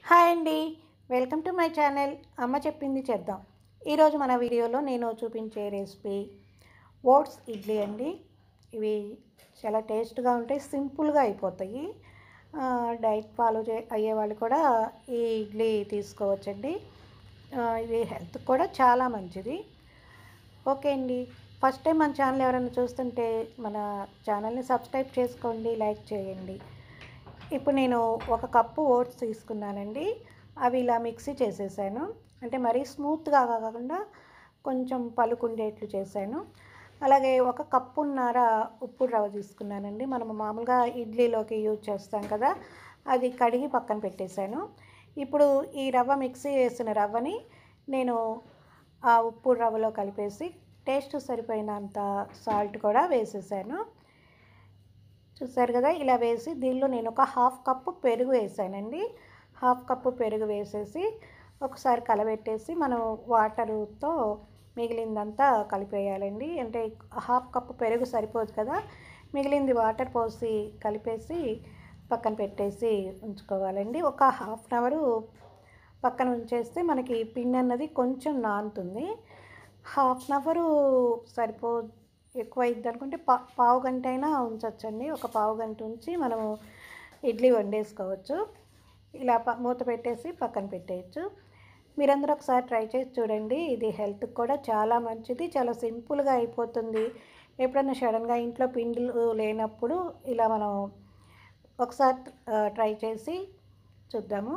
hi అండి welcome to my channel అమ్మ చెప్పింది చేద్దాం ఈరోజు మన వీడియోలో నేను చూపించే రెసిపీ ఓట్స్ ఇడ్లీ అండి ఇవి చాలా టేస్ట్గా ఉంటాయి సింపుల్గా అయిపోతాయి ఆ, డైట్ ఫాలో చే అయ్యే వాళ్ళు కూడా ఈ ఇడ్లీ తీసుకోవచ్చండి ఆ, ఇది హెల్త్ కూడా చాలా మంచిది ఓకే అండి ఫస్ట్ టైం మన ఛానల్ ఎవరైనా చూస్తుంటే మన ఛానల్ని సబ్స్క్రైబ్ చేసుకోండి లైక్ చేయండి ఇప్పుడు నేను ఒక కప్పు ఓట్స్ తీసుకున్నానండి అవి ఇలా మిక్సీ చేసేసాను అంటే మరీ స్మూత్గా కాకుండా కొంచెం పలుకుండేట్లు చేశాను అలాగే ఒక కప్పున్నర ఉప్పు రవ్వ తీసుకున్నానండి మనం మామూలుగా ఇడ్లీలోకి యూజ్ చేస్తాం కదా అది కడిగి పక్కన పెట్టేశాను ఇప్పుడు ఈ రవ్వ మిక్సీ వేసిన రవ్వని నేను ఆ ఉప్పు రవ్వలో కలిపేసి టేస్ట్ సరిపోయినంత సాల్ట్ కూడా వేసేసాను చూసారు కదా ఇలా వేసి దీనిలో నేను ఒక హాఫ్ కప్పు పెరుగు వేసానండి హాఫ్ కప్పు పెరుగు వేసేసి ఒకసారి కలబెట్టేసి మనం వాటరుతో మిగిలిందంతా కలిపేయాలండి అంటే హాఫ్ కప్పు పెరుగు సరిపోదు కదా మిగిలింది వాటర్ పోసి కలిపేసి పక్కన పెట్టేసి ఉంచుకోవాలండి ఒక హాఫ్ అన్ అవరు పక్కన ఉంచేస్తే మనకి పిండి అన్నది కొంచెం నానుతుంది హాఫ్ అన్ అవరు సరిపో ఎక్కువ అయింది అనుకుంటే పా పావు గంట అయినా ఉంచవచ్చండి ఒక పావు గంట ఉంచి మనము ఇడ్లీ వండేసుకోవచ్చు ఇలా ప మూత పెట్టేసి పక్కన పెట్టేయచ్చు మీరందరూ ఒకసారి ట్రై చేసి చూడండి ఇది హెల్త్కి కూడా చాలా మంచిది చాలా సింపుల్గా అయిపోతుంది ఎప్పుడైనా సడన్గా ఇంట్లో పిండిలు లేనప్పుడు ఇలా మనం ఒకసారి ట్రై చేసి చూద్దాము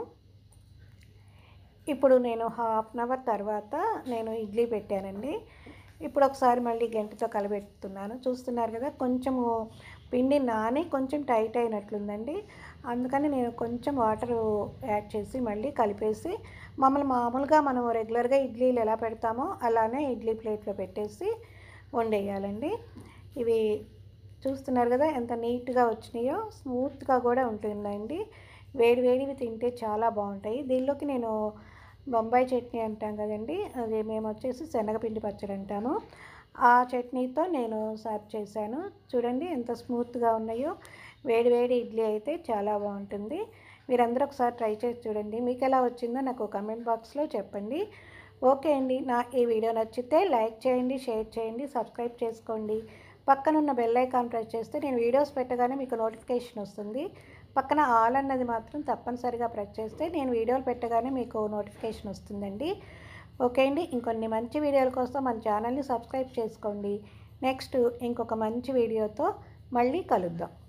ఇప్పుడు నేను హాఫ్ అన్ అవర్ తర్వాత నేను ఇడ్లీ పెట్టానండి ఇప్పుడు ఒకసారి మళ్ళీ గంటతో కలబెడుతున్నాను చూస్తున్నారు కదా కొంచెము పిండి నాని కొంచెం టైట్ అయినట్లుందండి అందుకని నేను కొంచెం వాటర్ యాడ్ చేసి మళ్ళీ కలిపేసి మమ్మల్ని మామూలుగా మనం రెగ్యులర్గా ఇడ్లీలు ఎలా పెడతామో అలానే ఇడ్లీ ప్లేట్లో పెట్టేసి వండేయాలండి ఇవి చూస్తున్నారు కదా ఎంత నీట్గా వచ్చినాయో స్మూత్గా కూడా ఉంటుందండి వేడి వేడివి తింటే చాలా బాగుంటాయి దీనిలోకి నేను బొంబాయి చట్నీ అంటాం కదండి అది మేము వచ్చేసి శనగపిండి పచ్చడి అంటాము ఆ చట్నీతో నేను సర్వ్ చేశాను చూడండి ఎంత స్మూత్గా ఉన్నాయో వేడి వేడి ఇడ్లీ అయితే చాలా బాగుంటుంది మీరందరూ ఒకసారి ట్రై చేసి చూడండి మీకు ఎలా వచ్చిందో నాకు కమెంట్ బాక్స్లో చెప్పండి ఓకే అండి నా ఈ వీడియో నచ్చితే లైక్ చేయండి షేర్ చేయండి సబ్స్క్రైబ్ చేసుకోండి పక్కనున్న బెల్ ఐకాన్ ప్రెస్ చేస్తే నేను వీడియోస్ పెట్టగానే మీకు నోటిఫికేషన్ వస్తుంది పక్కన ఆల్ అన్నది మాత్రం తప్పనిసరిగా ప్రెస్ చేస్తే నేను వీడియోలు పెట్టగానే మీకు నోటిఫికేషన్ వస్తుందండి ఓకే అండి ఇంకొన్ని మంచి వీడియోల కోసం మన ఛానల్ని సబ్స్క్రైబ్ చేసుకోండి నెక్స్ట్ ఇంకొక మంచి వీడియోతో మళ్ళీ కలుద్దాం